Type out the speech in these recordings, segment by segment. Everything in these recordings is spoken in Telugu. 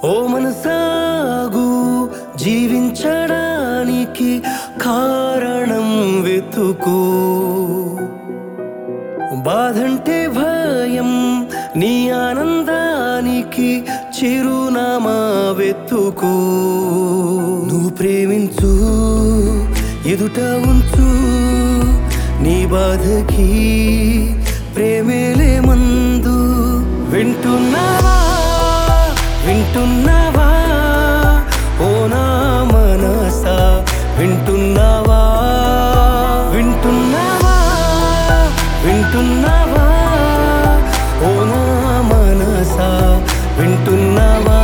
ఓ మనసాగు జీవించడానికి కారణం వెతుకు బాధంటే భయం నీ ఆనందానికి చిరునామా వెతుకు నువ్వు ప్రేమించు ఎదుట ఉంచు నీ బాధకి ప్రేమేలే మందు వింటున్నావా వింటున్నావా ఓ నా మనసా వింటున్నావా వింటున్నావా వింటున్నావా ఓ నా మనసా వింటున్నావా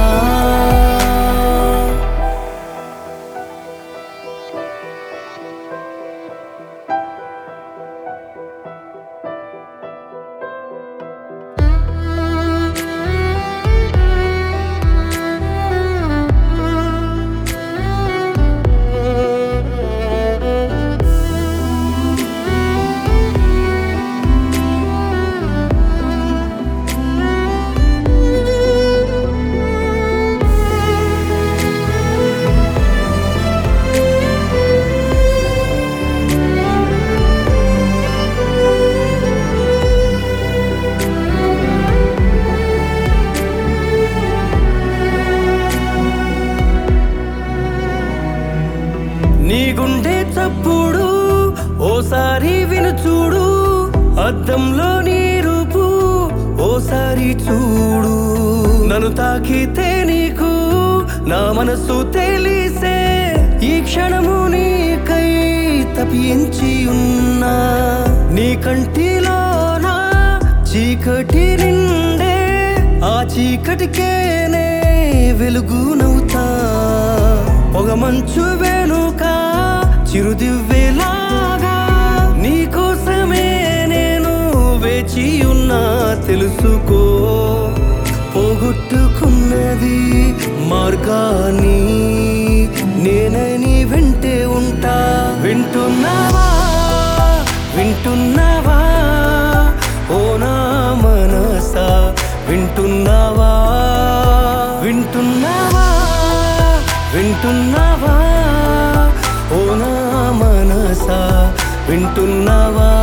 నీ గుండె చప్పుడు ఓసారి విను చూడు అద్దంలో నీ రూపు ఓసారి చూడు నన్ను తాకితే నీకు నా మనసు తెలిసే ఈ క్షణము నీకై తప్పించి ఉన్నా నీ కంటిలోనా చీకటి నిండే ఆ చీకటికేనే వెలుగునవుతా పొగ మంచు వెనుక చిరుదివ్వెలాగా నీకోసమే నేను వేచి ఉన్నా తెలుసుకో పోగొట్టుకున్నది మార్గాన్ని నేనని వెంటే ఉంటా వింటున్నావా వింటున్నావా ఓ నా మనసా వింటున్నావా వింటున్నావా వింటున్నావా ఓ నా మనసా వింటున్నావా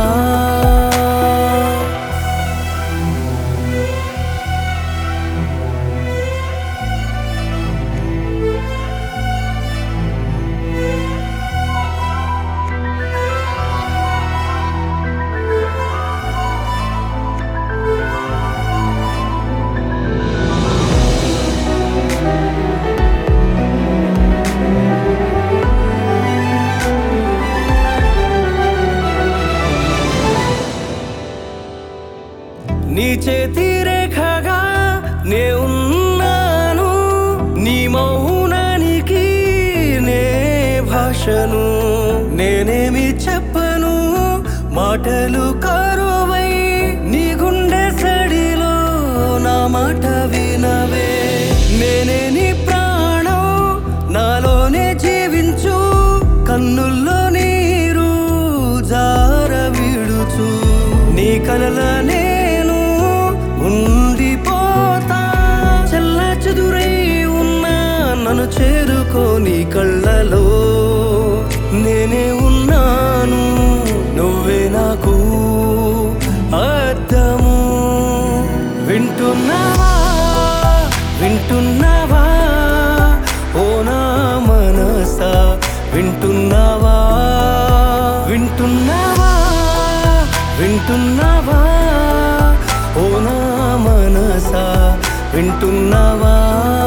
నీ చేతి రేఖగా నే ఉన్నాను నీ మౌనానికి నే భాషను నేనేమి చెప్పను మాటలు కరువై నీ గుండె సడిలో నా మాట వినవే నేనే నీ ప్రాణం నాలోనే జీవించు కన్నుల్లో నీరు జార విడుచు నీ కలల నేను ఉండిపోతా చల్ల చదురై ఉన్నా నన్ను చేరుకోని కళ్ళలో నేనే ఉన్నాను నువ్వే నాకు అర్థము వింటున్నావా వింటున్నావా ఓ నా మనసా వింటున్నావా వింటున్నావా వింటున్నావా ఓ నా మనసా వింటున్నావా